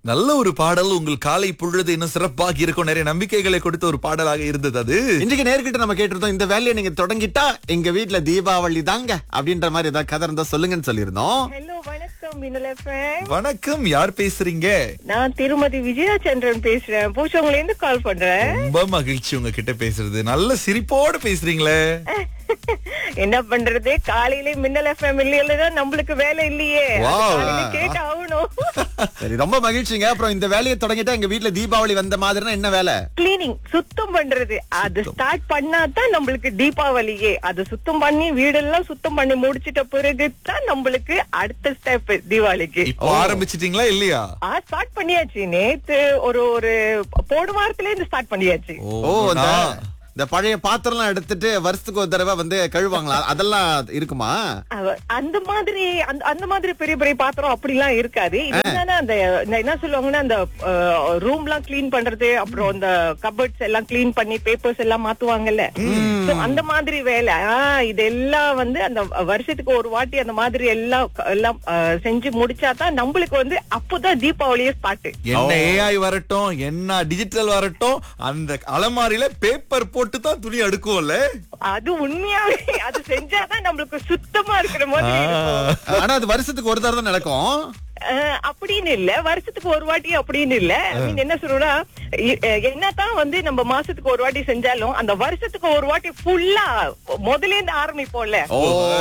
நல்ல ஒரு பாடல் உங்கள் காலை பொழுது இன்னும் சிறப்பாக இருக்கும் நிறைய நம்பிக்கைகளை கொடுத்த ஒரு பாடலாக இருந்தது அது இன்றைக்கு நேர்கிட்ட நம்ம கேட்டிருந்தோம் இந்த வேலையை நீங்க தொடங்கிட்டா எங்க வீட்ல தீபாவளி தாங்க அப்படின்ற மாதிரி ஏதாவது கதை இருந்தா சொல்லுங்கன்னு சொல்லியிருந்தோம் ஹலோ வணக்கம் மின்னல் எஃப்எம் வணக்கம் யார் பேசுறீங்க நான் திருமதி விஜயாச்சந்திரன் பேசுறேன் பூச்சவங்கள இருந்து கால் பண்றேன் ரொம்ப மகிழ்ச்சி உங்ககிட்ட பேசுறது நல்ல சிரிப்போடு பேசுறீங்களே என்ன பண்றது காலையிலே மின்னல் எஃப்எம் இல்லையில நம்மளுக்கு வேலை இல்லையே Wow. காலையில கேட்டு ஆகணும் சரி ரொம்ப மகிழ்ச்சிங்க அப்புறம் இந்த வேலையை தொடங்கிட்டா எங்க வீட்ல தீபாவளி வந்த மாதிரினா என்ன வேலை கிளீனிங் சுத்தம் பண்றது அது ஸ்டார்ட் பண்ணாதான் நம்மளுக்கு தீபாவளியே அது சுத்தம் பண்ணி வீடெல்லாம் சுத்தம் பண்ணி முடிச்சிட்ட பிறகு தான் நம்மளுக்கு அடுத்த ஸ்டெப் தீபாவளிக்கு இப்போ ஆரம்பிச்சிட்டீங்களா இல்லையா ஆ ஸ்டார்ட் பண்ணியாச்சு நேத்து ஒரு ஒரு போன வாரத்துல இருந்து ஸ்டார்ட் பண்ணியாச்சு ஓ இந்த நான் இந்த பழைய பாத்திரம்லாம் எடுத்துட்டு வருஷத்துக்கு ஒரு தடவை வந்து கழுவாங்களா அதெல்லாம் இருக்குமா அவ- அந்த மாதிரி அந்த அந்த மாதிரி பெரிய பெரிய பாத்திரம் அப்படிலாம் இருக்காது இது என்னன்னா அந்த இந்த என்ன சொல்லுவாங்கன்னா அந்த ரூம் எல்லாம் கிளீன் பண்றது அப்புறம் அந்த கபர்ட்ஸ் எல்லாம் கிளீன் பண்ணி பேப்பர்ஸ் எல்லாம் மாத்துவாங்கல்ல So, அந்த மாதிரி வேலை ஆஹ் இதெல்லாம் வந்து அந்த வருஷத்துக்கு ஒரு வாட்டி அந்த மாதிரி எல்லாம் எல்லாம் அஹ், செஞ்சு முடிச்சாதான் நம்மளுக்கு வந்து அப்போதான் தீபாவளியே ஸ்டார்ட் என்ன ஏஐ வரட்டும் என்ன டிஜிட்டல் வரட்டும் அந்த அலமாரியில பேப்பர் போட்டு தான் துணி அடுக்குவோம்ல அது உண்மையாவே அது செஞ்சாதான் நம்மளுக்கு சுத்தமா இருக்கிற மாதிரி இருக்கும். ஆனா அது வருஷத்துக்கு ஒரு தடவை தான் நடக்கும் அஹ் அப்படின்னு இல்ல வருஷத்துக்கு ஒரு வாட்டி அப்படின்னு இல்ல I mean, என்ன சொல்றோம்னா இ- அஹ் என்னதான் வந்து நம்ம மாசத்துக்கு ஒரு வாட்டி செஞ்சாலும் அந்த வருஷத்துக்கு ஒரு வாட்டி ஃபுல்லா முதல்ல இருந்து ஆரம்பிப்போம்ல ஓ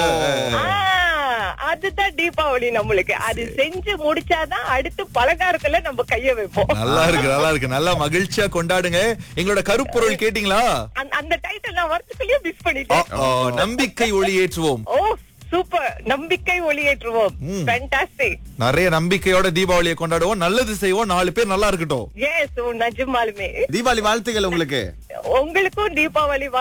ஆஹ், அதுதான் தீபாவளி நம்மளுக்கு அது செஞ்சு முடிச்சாதான் அடுத்து பலகாரத்துல நம்ம கைய வைப்போம் நல்லா இருக்கு நல்லா இருக்கு நல்லா மகிழ்ச்சியா கொண்டாடுங்க எங்களோட கருப்பொருள் கேட்டீங்களா அந்த- அந்த டைட்டில் நான் வருஷத்துலயே மிஸ் ஆ, பண்ணிட்டேன் ஆ, நம்பிக்கை ஒளியேற்றுவோம் ஓ சூப்பர் நம்பிக்கை ஒளியேற்றுவோம் ஃபேண்டாஸ்டிக் நிறைய நம்பிக்கையோட தீபாவளியை கொண்டாடுவோம் நல்லது செய்வோம் நாலு பேர் நல்லா இருக்கட்டும் எஸ் நிஜமாலுமே தீபாவளி வாழ்த்துக்கள் உங்களுக்கு உங்களுக்கும் தீபாவளி